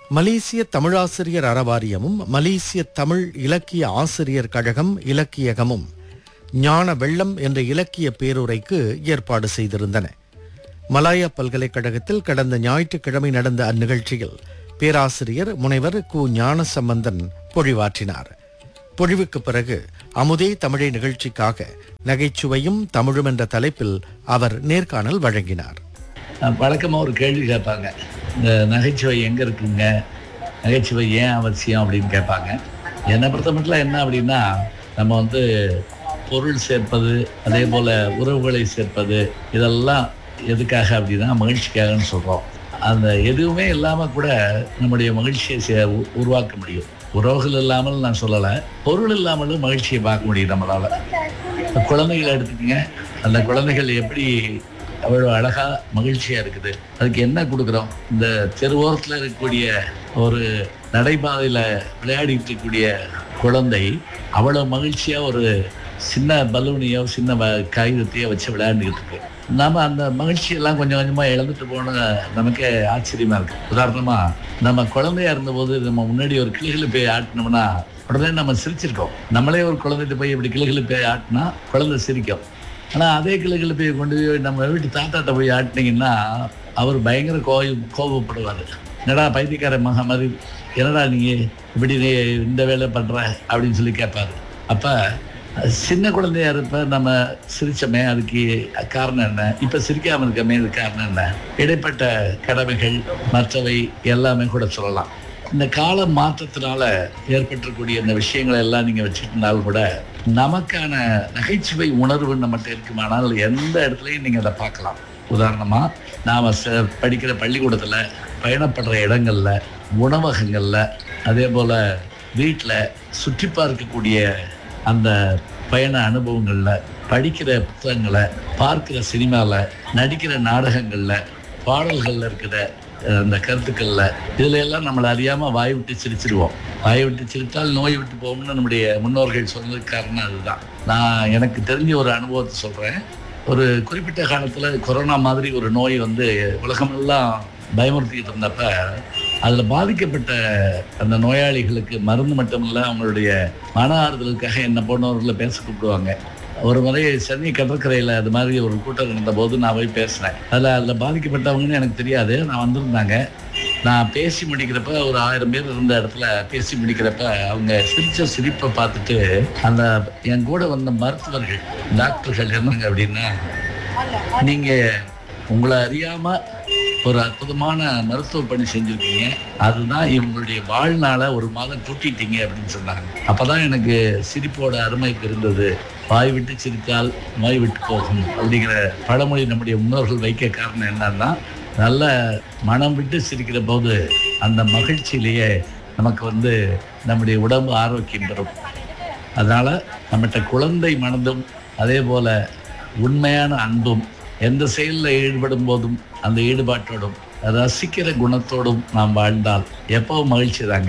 மலேசிய தமிழாசிரியர் அறவாரியமும் மலேசிய தமிழ் இலக்கிய ஆசிரியர் கழகம் இலக்கியகமும் ஞான வெள்ளம் என்ற இலக்கிய பேருரைக்கு ஏற்பாடு செய்திருந்தன மலாயா பல்கலைக்கழகத்தில் கடந்த ஞாயிற்றுக்கிழமை நடந்த அந்நிகழ்ச்சியில் பேராசிரியர் முனைவர் கு ஞானசம்பந்தன் பொழிவாற்றினார் பொழிவுக்கு பிறகு அமுதே தமிழை நிகழ்ச்சிக்காக நகைச்சுவையும் தமிழும் என்ற தலைப்பில் அவர் நேர்காணல் வழங்கினார் வழக்கமாக ஒரு கேள்வி கேட்பாங்க இந்த நகைச்சுவை எங்கே இருக்குங்க நகைச்சுவை ஏன் அவசியம் அப்படின்னு கேட்பாங்க என்னை பொறுத்த மட்டும் என்ன அப்படின்னா நம்ம வந்து பொருள் சேர்ப்பது அதே போல் உறவுகளை சேர்ப்பது இதெல்லாம் எதுக்காக அப்படின்னா மகிழ்ச்சிக்காகன்னு சொல்கிறோம் அந்த எதுவுமே இல்லாமல் கூட நம்முடைய மகிழ்ச்சியை சே- உ- உருவாக்க முடியும் உறவுகள் இல்லாமல் நான் சொல்லலை பொருள் இல்லாமலும் மகிழ்ச்சியை பார்க்க முடியும் நம்மளால் குழந்தைகளை எடுத்துக்கங்க அந்த குழந்தைகள் எப்படி அவ்வளோ அழகா மகிழ்ச்சியா இருக்குது அதுக்கு என்ன கொடுக்குறோம் இந்த தெருவோரத்தில் இருக்கக்கூடிய ஒரு நடைபாதையில் விளையாடிட்டு இருக்கக்கூடிய குழந்தை அவ்வளோ மகிழ்ச்சியா ஒரு சின்ன பலூனையோ சின்ன வ- காகிதத்தையோ வச்சு விளையாண்டுக்கிட்டு இருக்கு நாம அந்த மகிழ்ச்சியெல்லாம் கொஞ்சம் கொஞ்சமா இழந்துட்டு போன நமக்கே ஆச்சரியமா இருக்கு உதாரணமா நம்ம குழந்தையா இருந்தபோது நம்ம முன்னாடி ஒரு கிளிகளை போய் ஆட்டினோம்னா உடனே நம்ம சிரிச்சிருக்கோம் நம்மளே ஒரு குழந்தைகிட்ட போய் இப்படி கிளிகளை போய் ஆட்டினா குழந்தை சிரிக்கும் ஆனால் அதே கிளைகளை போய் கொண்டு போய் நம்ம வீட்டு தாத்தாட்ட போய் ஆட்டினீங்கன்னா அவர் பயங்கர கோய கோபப்படுவார் என்னடா பைத்தியக்கார மகா மாதிரி என்னடா நீ இப்படி நீ இந்த வேலை பண்ற அப்படின்னு சொல்லி கேட்பாரு அப்போ சின்ன குழந்தையா இருப்ப நம்ம சிரிச்சோமே அதுக்கு காரணம் என்ன இப்போ சிரிக்காம இருக்கமே அதுக்கு காரணம் என்ன இடைப்பட்ட கடமைகள் மற்றவை எல்லாமே கூட சொல்லலாம் இந்த கால மாற்றத்தினால ஏற்பட்டிருக்கக்கூடிய இந்த விஷயங்களை எல்லாம் நீங்க வச்சுருந்தாலும் கூட நமக்கான நகைச்சுவை உணர்வு நம்மகிட்ட இருக்குமானால் எந்த இடத்துலையும் நீங்க அதை பார்க்கலாம் உதாரணமா நாம ச- படிக்கிற பள்ளிக்கூடத்துல பயணப்படுற இடங்கள்ல உணவகங்கள்ல அதே போல வீட்டில் சுற்றி பார்க்கக்கூடிய அந்த பயண அனுபவங்கள்ல படிக்கிற புத்தகங்களை பார்க்கிற சினிமாவில் நடிக்கிற நாடகங்கள்ல பாடல்கள்ல இருக்கிற அஹ், அந்த கருத்துக்கள்ல இதுல எல்லாம் நம்மளை அறியாம வாய் விட்டு சிரிச்சிருவோம் வாய் விட்டு சிரித்தால் நோய் விட்டு போகும்னு நம்முடைய முன்னோர்கள் சொன்னதுக்கு காரணம் அதுதான் நான் எனக்கு தெரிஞ்ச ஒரு அனுபவத்தை சொல்றேன் ஒரு குறிப்பிட்ட காலத்துல கொரோனா மாதிரி ஒரு நோய் வந்து உலகமெல்லாம் பயமுறுத்திக்கிட்டு இருந்தப்ப அதுல பாதிக்கப்பட்ட அந்த நோயாளிகளுக்கு மருந்து மட்டுமில்ல அவங்களுடைய மன ஆறுதலுக்காக என்ன போன்றவர்களை பேச கூப்பிடுவாங்க ஒரு முறை சென்னை கடற்கரையில் அது மாதிரி ஒரு கூட்டம் இருந்தபோது நான் போய் பேசினேன் அதில் அதில் பாதிக்கப்பட்டவங்கன்னு எனக்கு தெரியாது நான் வந்திருந்தாங்க நான் பேசி முடிக்கிறப்ப ஒரு ஆயிரம் பேர் இருந்த இடத்துல பேசி முடிக்கிறப்ப அவங்க சிரிச்ச சிரிப்பை பார்த்துட்டு அந்த என் கூட வந்த மருத்துவர்கள் டாக்டர்கள் என்னங்க அப்படின்னா நீங்க உங்களை அறியாம ஒரு அற்புதமான மருத்துவ பணி செஞ்சிருக்கீங்க அதுதான் இவங்களுடைய வாழ்நாளை ஒரு மாதம் கூட்டிட்டீங்க அப்படின்னு சொன்னாங்க அப்பதான் எனக்கு சிரிப்போட அருமை இருந்தது வாய் விட்டு சிரித்தால் நோய் விட்டு போகும் அப்படிங்கிற பழமொழி நம்முடைய முன்னோர்கள் வைக்க காரணம் என்னன்னா நல்ல மனம் விட்டு சிரிக்கிற போது அந்த மகிழ்ச்சியிலேயே நமக்கு வந்து நம்முடைய உடம்பு ஆரோக்கியம் பெறும் அதனால நம்மகிட்ட குழந்தை மனதும் அதே போல உண்மையான அன்பும் எந்த செயலில் ஈடுபடும் போதும் அந்த ஈடுபாட்டோடும் ரசிக்கிற குணத்தோடும் நாம் வாழ்ந்தால் எப்பவும் மகிழ்ச்சி தாங்க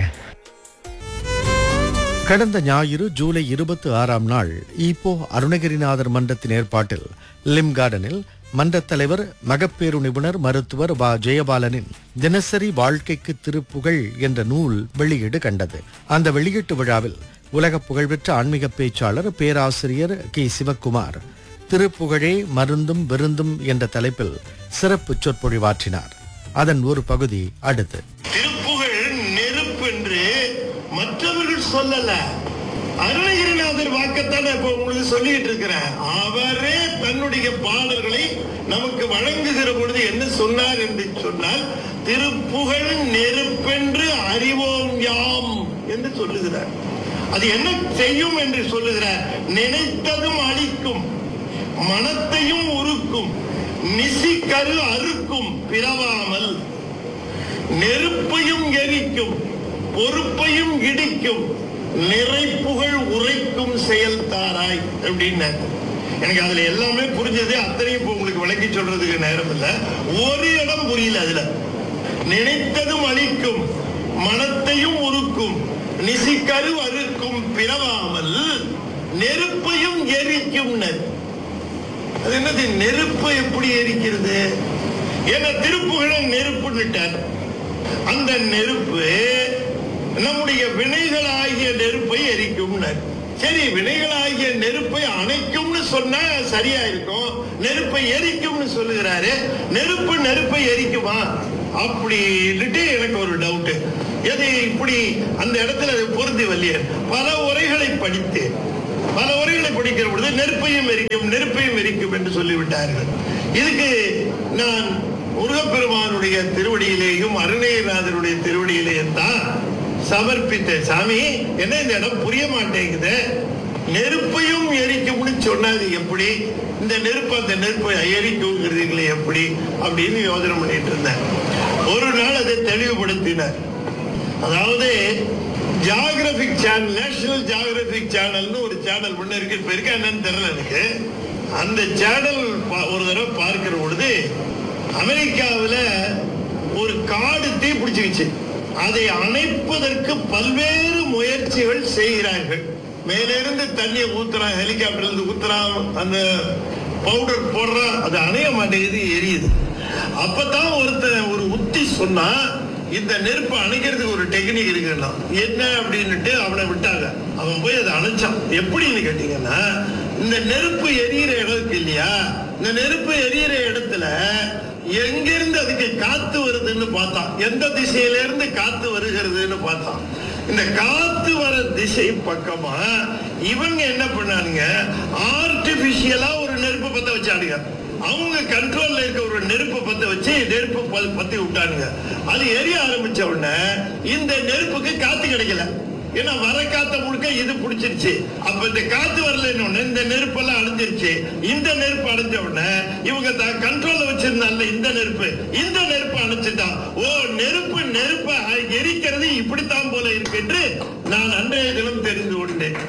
கடந்த ஞாயிறு ஜூலை இருபத்தி ஆறாம் நாள் ஈப்போ அருணகிரிநாதர் மன்றத்தின் ஏற்பாட்டில் லிம் கார்டனில் மன்றத் தலைவர் மகப்பேறு நிபுணர் மருத்துவர் வ ஜெயபாலனின் தினசரி வாழ்க்கைக்கு திருப்புகழ் என்ற நூல் வெளியீடு கண்டது அந்த வெளியீட்டு விழாவில் உலக புகழ்பெற்ற ஆன்மீக பேச்சாளர் பேராசிரியர் கே சிவக்குமார் திருப்புகழே மருந்தும் விருந்தும் என்ற தலைப்பில் சிறப்பு சொற்பொழிவாற்றினார் அதன் ஒரு பகுதி அடுத்து திருப்புகழ் நெருப்பென்று மற்றவர்கள் சொல்லல அருணகிரிநாதர் வாக்கத்தான இப்ப உங்களுக்கு சொல்லிட்டு இருக்கிறேன் அவரே தன்னுடைய பாடல்களை நமக்கு வழங்குகிற பொழுது என்ன சொன்னார் என்று சொன்னால் திருப்புகழ் நெருப்பென்று அறிவோம் யாம் என்று சொல்லுகிறார் அது என்ன செய்யும் என்று சொல்லுகிறார் நினைத்ததும் அழிக்கும் மனத்தையும் உருக்கும் நிசி கரு அறுக்கும் பிறவாமல் நெருப்பையும் எரிக்கும் பொறுப்பையும் இடிக்கும் நிறைப்புகழ் உரைக்கும் செயல் தாராய் அப்படின்னாரு எனக்கு அதுல எல்லாமே புரிஞ்சது அத்தனையும் இப்ப உங்களுக்கு விளக்கி சொல்றதுக்கு நேரம் இல்ல ஒரு இடம் புரியல அதுல நினைத்ததும் அழிக்கும் மனத்தையும் உருக்கும் நிசிக்கரு அறுக்கும் பிறவாமல் நெருப்பையும் எரிக்கும் அது என்னது நெருப்பை எப்படி எரிக்கிறது ஏன்னா திருப்புகழ நெருப்புன்னுட்டார் அந்த நெருப்பு நம்முடைய வினைகளாகிய நெருப்பை எரிக்கும்னார் சரி வினைகளாகிய நெருப்பை அணைக்கும்னு சொன்னா சரியா இருக்கும் நெருப்பை எரிக்கும்னு சொல்லுகிறாரு நெருப்பு நெருப்பை எரிக்குமா அப்படின்னுட்டு எனக்கு ஒரு டவுட் எது இப்படி அந்த இடத்துல அது பொருந்தி வரலையே பல உரைகளை படித்தேன் பல உரைகளை படிக்கிற பொழுது நெருப்பையும் எரிக்கும் நெருப்பையும் எரிக்கும் என்று சொல்லிவிட்டார்கள் இதுக்கு நான் முருகப்பெருமானுடைய திருவடியிலேயும் அருணகிரிநாதருடைய திருவடியிலேயும் தான் சமர்ப்பித்தேன் சாமி என்ன இந்த இடம் புரிய மாட்டேங்குது நெருப்பையும் எரிக்கும்னு சொன்னது எப்படி இந்த நெருப்பு அந்த நெருப்பை எரிக்குங்கிறதுங்களே எப்படி அப்படின்னு யோசனை பண்ணிட்டு இருந்தேன் ஒரு நாள் அதை தெளிவுபடுத்தினார் அதாவது ஜியாகிரபிக் சேனல் நேஷனல் ஜியாகிரபிக் சேனல்னு ஒரு சேனல் ஒண்ணு இருக்கு இப்ப இருக்கா என்னன்னு தெரியல எனக்கு அந்த சேனல் ஒரு தடவை பார்க்கிற பொழுது அமெரிக்காவில் ஒரு காடு தீ பிடிச்சிருச்சு அதை அணைப்பதற்கு பல்வேறு முயற்சிகள் செய்கிறார்கள் மேலிருந்து தண்ணியை ஊத்துறான் ஹெலிகாப்டர்ல இருந்து ஊத்துறான் அந்த பவுடர் போடுறான் அது அணைய மாட்டேங்குது எரியுது அப்பதான் ஒருத்தன் ஒரு உத்தி சொன்னா இந்த நெருப்பு அணைக்கிறதுக்கு ஒரு டெக்னிக் இருக்குன்னா என்ன அப்படின்னுட்டு அவனை விட்டாங்க அவன் போய் அதை அணைச்சான் எப்படின்னு கேட்டீங்கன்னா இந்த நெருப்பு எரியிற இடம் இருக்கு இல்லையா இந்த நெருப்பு எரியிற இடத்துல எங்கிருந்து அதுக்கு காத்து வருதுன்னு பார்த்தான் எந்த திசையில இருந்து காத்து வருகிறதுன்னு பார்த்தான் இந்த காத்து வர திசை பக்கமா இவங்க என்ன பண்ணானுங்க ஆர்டிபிஷியலா ஒரு நெருப்பு பத்த வச்சானுங்க அவங்க கண்ட்ரோல்ல இருக்க ஒரு நெருப்பு பத்த வச்சு நெருப்பு ப- பத்தி விட்டானுங்க அது எரிய ஆரம்பிச்ச உடனே இந்த நெருப்புக்கு காத்து கிடைக்கல ஏன்னா வர காத்த முழுக்க இது பிடிச்சிருச்சு அப்ப இந்த காத்து வரலன்னு உடனே இந்த நெருப்பெல்லாம் அடைஞ்சிருச்சு இந்த நெருப்பு அடைஞ்ச உடனே இவங்க தான் கண்ட்ரோல்ல வச்சிருந்தால இந்த நெருப்பு இந்த நெருப்பு அணைச்சிட்டான் ஓ நெருப்பு நெருப்பை எரிக்கிறது இப்படித்தான் போல இருக்கு என்று நான் அன்றைய தினம் தெரிந்து கொண்டேன்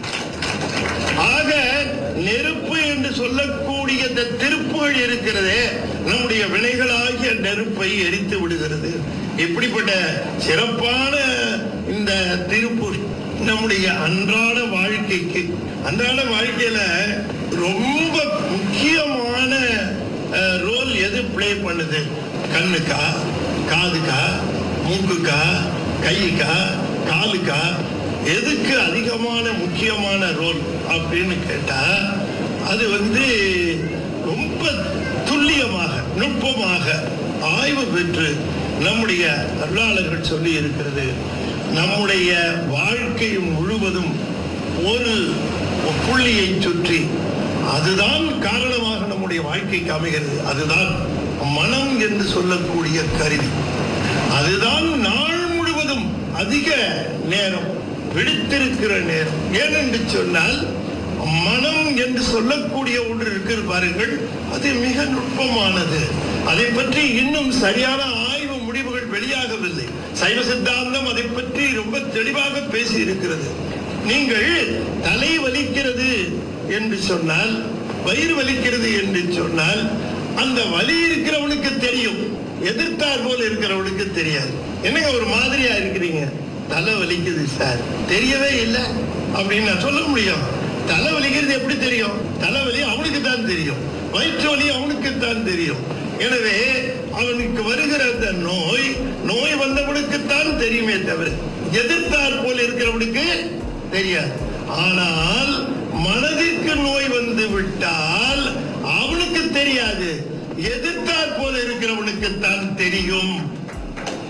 ஆக நெருப்பு என்று சொல்லக்கூடிய இந்த திருப்புகள் இருக்கிறதே நம்முடைய வினைகளாகிய நெருப்பை எரித்து விடுகிறது இப்படிப்பட்ட சிறப்பான இந்த திருப்பு நம்முடைய அன்றாட வாழ்க்கைக்கு அன்றாட வாழ்க்கையில ரொம்ப முக்கியமான ரோல் எது ப்ளே பண்ணுது கண்ணுக்கா காதுக்கா மூக்குக்கா கைக்கா காலுக்கா எதுக்கு அதிகமான முக்கியமான ரோல் அப்படின்னு கேட்டா அது வந்து ரொம்ப துல்லியமாக நுட்பமாக ஆய்வு பெற்று நம்முடைய அருளாளர்கள் சொல்லி இருக்கிறது நம்முடைய வாழ்க்கை முழுவதும் ஒரு புள்ளியை சுற்றி அதுதான் காரணமாக நம்முடைய வாழ்க்கைக்கு அமைகிறது அதுதான் மனம் என்று சொல்லக்கூடிய கருவி அதுதான் நாள் முழுவதும் அதிக நேரம் விழித்திருக்கிற நேரம் ஏனென்று சொன்னால் மனம் என்று சொல்லக்கூடிய ஒன்று இருக்கிறது பாருங்கள் அது மிக நுட்பமானது அதை பற்றி இன்னும் சரியான ஆய்வு முடிவுகள் வெளியாகவில்லை சைவ சித்தாந்தம் அதை பற்றி ரொம்ப தெளிவாக பேசி இருக்கிறது நீங்கள் தலை வலிக்கிறது என்று சொன்னால் வயிறு வலிக்கிறது என்று சொன்னால் அந்த வலி இருக்கிறவனுக்கு தெரியும் எதிர்த்தார் போல இருக்கிறவனுக்கு தெரியாது என்னங்க ஒரு மாதிரியா இருக்கிறீங்க தலை வலிக்குது சார் தெரியவே இல்லை அப்படின்னு நான் சொல்ல முடியும் தலை வலிக்கிறது எப்படி தெரியும் தலைவலி அவனுக்கு தான் தெரியும் வயிற்று வலி அவனுக்கு தான் தெரியும் எனவே அவனுக்கு வருகிற அந்த நோய் நோய் வந்தவனுக்குத்தான் தெரியுமே தவிர எதிர்த்தார் போல இருக்கிறவனுக்கு தெரியாது ஆனால் மனதிற்கு நோய் வந்து விட்டால் அவனுக்கு தெரியாது எதிர்த்தார் போல இருக்கிறவனுக்கு தான் தெரியும்